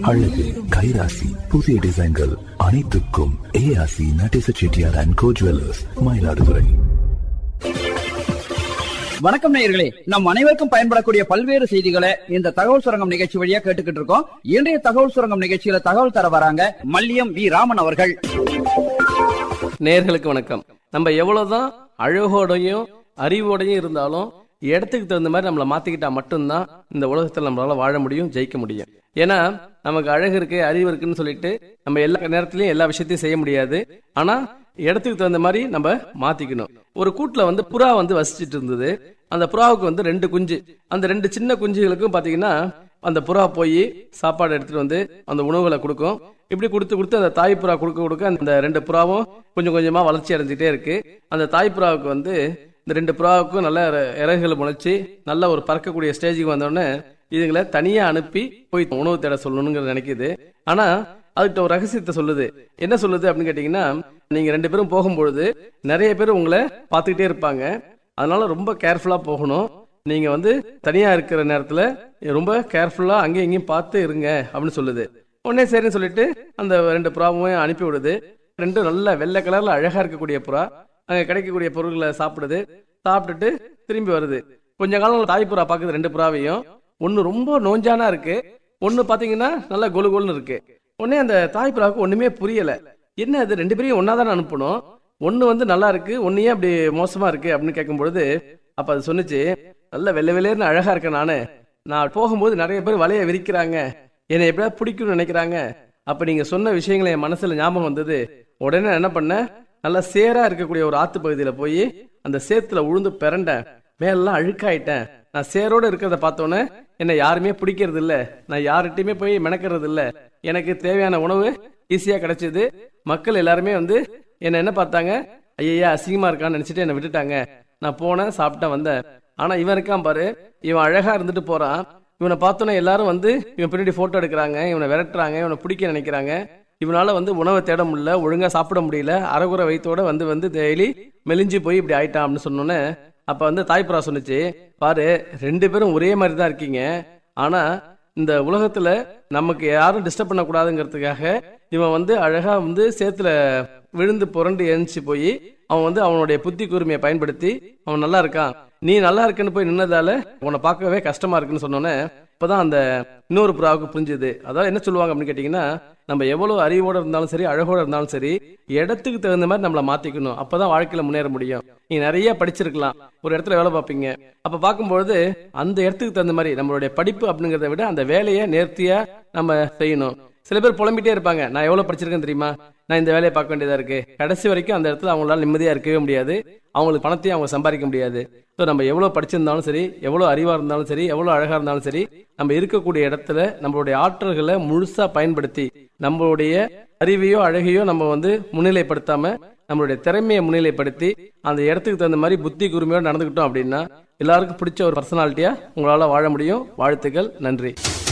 அழகு கைராசி புதிய டிசைன்கள் அனைத்துக்கும் ARC Natesa Chettiar and co jewellers Mayiladuthurai வணக்கம் நேயர்களே நம் அனைவருக்கும் பயன்படக்கூடிய பல்வேறு செய்திகளை இந்த தகவல் சுரங்கம் நிகழ்ச்சி வழியா கேட்டுக்கிட்டு இருக்கோம் இன்றைய தகவல் சுரங்கம் நிகழ்ச்சியில தகவல் தர வராங்க மல்லியம் வி ராமன் அவர்கள் நேர்களுக்கு வணக்கம் நம்ம எவ்வளவுதான் அழகோடையும் அறிவோடையும் இருந்தாலும் இடத்துக்கு தகுந்த மாதிரி நம்மளை மாத்திக்கிட்டா மட்டும்தான் இந்த உலகத்துல நம்மளால வாழ முடியும் ஜெயிக்க முடியும் ஏன்னா நமக்கு அழகு இருக்கு அறிவு இருக்குன்னு சொல்லிட்டு நம்ம எல்லா நேரத்திலயும் எல்லா விஷயத்தையும் செய்ய முடியாது ஆனா இடத்துக்கு தகுந்த மாதிரி நம்ம மாத்திக்கணும் ஒரு கூட்டுல வந்து புறா வந்து வசிச்சிட்டு இருந்தது அந்த புறாவுக்கு வந்து ரெண்டு குஞ்சு அந்த ரெண்டு சின்ன குஞ்சுகளுக்கும் பாத்தீங்கன்னா அந்த புறா போய் சாப்பாடு எடுத்துட்டு வந்து அந்த உணவுகளை கொடுக்கும் இப்படி கொடுத்து கொடுத்து அந்த தாய் புறா கொடுக்க கொடுக்க அந்த ரெண்டு புறாவும் கொஞ்சம் கொஞ்சமா வளர்ச்சி அடைஞ்சிட்டே இருக்கு அந்த தாய் புறாவுக்கு வந்து இந்த ரெண்டு புறாவுக்கும் நல்ல இற- இறகுகள் முளைச்சி நல்ல ஒரு பறக்கக்கூடிய ஸ்டேஜுக்கு வந்தோடனே இதுங்களை தனியா அனுப்பி போய் உணவு தேட சொல்லணுங்கிறது நினைக்குது ஆனா அதுகிட்ட ஒரு ரகசியத்தை சொல்லுது என்ன சொல்லுது அப்படின்னு கேட்டீங்கன்னா நீங்க ரெண்டு பேரும் போகும்பொழுது நிறைய பேர் உங்களை பார்த்துக்கிட்டே இருப்பாங்க அதனால ரொம்ப கேர்ஃபுல்லா போகணும் நீங்க வந்து தனியா இருக்கிற நேரத்துல ரொம்ப கேர்ஃபுல்லா அங்கேயும் இங்கேயும் பார்த்து இருங்க அப்படின்னு சொல்லுது உடனே சரின்னு சொல்லிட்டு அந்த ரெண்டு புறாவும் அனுப்பி விடுது ரெண்டும் நல்ல வெள்ளை கலர்ல அழகா இருக்கக்கூடிய புறா அங்க கிடைக்கக்கூடிய பொருட்களை சாப்பிடுது சாப்பிட்டுட்டு திரும்பி வருது கொஞ்ச காலம் தாய் புறா பாக்குது ரெண்டு புறாவையும் ஒன்னு ரொம்ப நோஞ்சானா இருக்கு ஒன்னு பாத்தீங்கன்னா நல்லா கொலு கொலுன்னு இருக்கு உடனே அந்த தாய் புறாவுக்கு ஒண்ணுமே புரியல என்ன அது ரெண்டு பேரையும் ஒன்னா தானே அனுப்பணும் ஒன்னு வந்து நல்லா இருக்கு ஒன்னு ஏன் அப்படி மோசமா இருக்கு அப்படின்னு கேட்கும் பொழுது அப்ப அது சொன்னுச்சு நல்ல வெள்ளை வெள்ளையர்னு அழகா இருக்கேன் நானு நான் போகும்போது நிறைய பேர் வலைய விரிக்கிறாங்க என்னை எப்படியாவது பிடிக்கும்னு நினைக்கிறாங்க அப்ப நீங்க சொன்ன விஷயங்களை என் மனசுல ஞாபகம் வந்தது உடனே நான் என்ன பண்ணேன் நல்லா சேரா இருக்கக்கூடிய ஒரு ஆத்து பகுதியில போய் அந்த சேத்துல உழுந்து பிறண்டேன் மேலெல்லாம் அழுக்காயிட்டேன் நான் சேரோட இருக்கிறத பார்த்தோன்னே என்னை யாருமே பிடிக்கிறது இல்ல நான் யார்கிட்டயுமே போய் மெனக்கிறது இல்ல எனக்கு தேவையான உணவு ஈஸியா கிடைச்சது மக்கள் எல்லாருமே வந்து என்ன என்ன பார்த்தாங்க ஐயா அசிங்கமா இருக்கான்னு நினைச்சிட்டு என்னை விட்டுட்டாங்க நான் போனேன் சாப்பிட்டேன் வந்தேன் ஆனா இவன் இருக்கான் பாரு இவன் அழகா இருந்துட்டு போறான் இவனை பார்த்தோன்னே எல்லாரும் வந்து இவன் பின்னாடி போட்டோ எடுக்கிறாங்க இவனை விரட்டுறாங்க இவனை பிடிக்க நினைக்கிறாங்க இவனால வந்து உணவை தேட முடியல ஒழுங்கா சாப்பிட முடியல அரைகுறை வயித்தோட வந்து வந்து டெய்லி மெலிஞ்சு போய் இப்படி ஆயிட்டான் அப்படின்னு சொன்னோன்னே அப்ப வந்து தாய்ப்புறா சொன்னுச்சு பாரு ரெண்டு பேரும் ஒரே மாதிரி தான் இருக்கீங்க ஆனா இந்த உலகத்துல நமக்கு யாரும் டிஸ்டர்ப் பண்ணக்கூடாதுங்கிறதுக்காக இவன் வந்து அழகா வந்து சேத்துல விழுந்து புரண்டு எழுந்துச்சு போய் அவன் வந்து அவனுடைய புத்தி கூர்மையை பயன்படுத்தி அவன் நல்லா இருக்கான் நீ நல்லா இருக்குன்னு போய் நின்னதால உன்னை பார்க்கவே கஷ்டமா இருக்குன்னு சொன்னோன்னே இப்பதான் அந்த இன்னொரு புறாவுக்கு புரிஞ்சுது அதாவது என்ன சொல்லுவாங்க அப்படின்னு கேட்டீங்கன்னா நம்ம எவ்வளவு அறிவோட இருந்தாலும் சரி அழகோட இருந்தாலும் சரி இடத்துக்கு தகுந்த மாதிரி நம்மளை மாத்திக்கணும் அப்பதான் வாழ்க்கையில முன்னேற முடியும் நீங்க நிறைய படிச்சிருக்கலாம் ஒரு இடத்துல வேலை பார்ப்பீங்க அப்ப பார்க்கும்பொழுது அந்த இடத்துக்கு தகுந்த மாதிரி நம்மளுடைய படிப்பு அப்படிங்கறத விட அந்த வேலையை நேர்த்தியா நம்ம செய்யணும் சில பேர் புலம்பிட்டே இருப்பாங்க நான் எவ்வளவு படிச்சிருக்கேன் தெரியுமா நான் இந்த வேலையை பார்க்க வேண்டியதா இருக்கு கடைசி வரைக்கும் அந்த இடத்துல அவங்களால நிம்மதியா இருக்கவே முடியாது அவங்களுக்கு பணத்தையும் அவங்க சம்பாதிக்க முடியாது ஸோ நம்ம எவ்வளவு படிச்சிருந்தாலும் சரி எவ்வளவு அறிவா இருந்தாலும் சரி எவ்வளவு அழகா இருந்தாலும் சரி நம்ம இருக்கக்கூடிய இடத்துல நம்மளுடைய ஆற்றல்களை முழுசா பயன்படுத்தி நம்மளுடைய அறிவையோ அழகையோ நம்ம வந்து முன்னிலைப்படுத்தாம நம்மளுடைய திறமையை முன்னிலைப்படுத்தி அந்த இடத்துக்கு தகுந்த மாதிரி புத்தி கூர்மையோட நடந்துக்கிட்டோம் அப்படின்னா எல்லாருக்கும் பிடிச்ச ஒரு பர்சனாலிட்டியா உங்களால வாழ முடியும் வாழ்த்துக்கள் நன்றி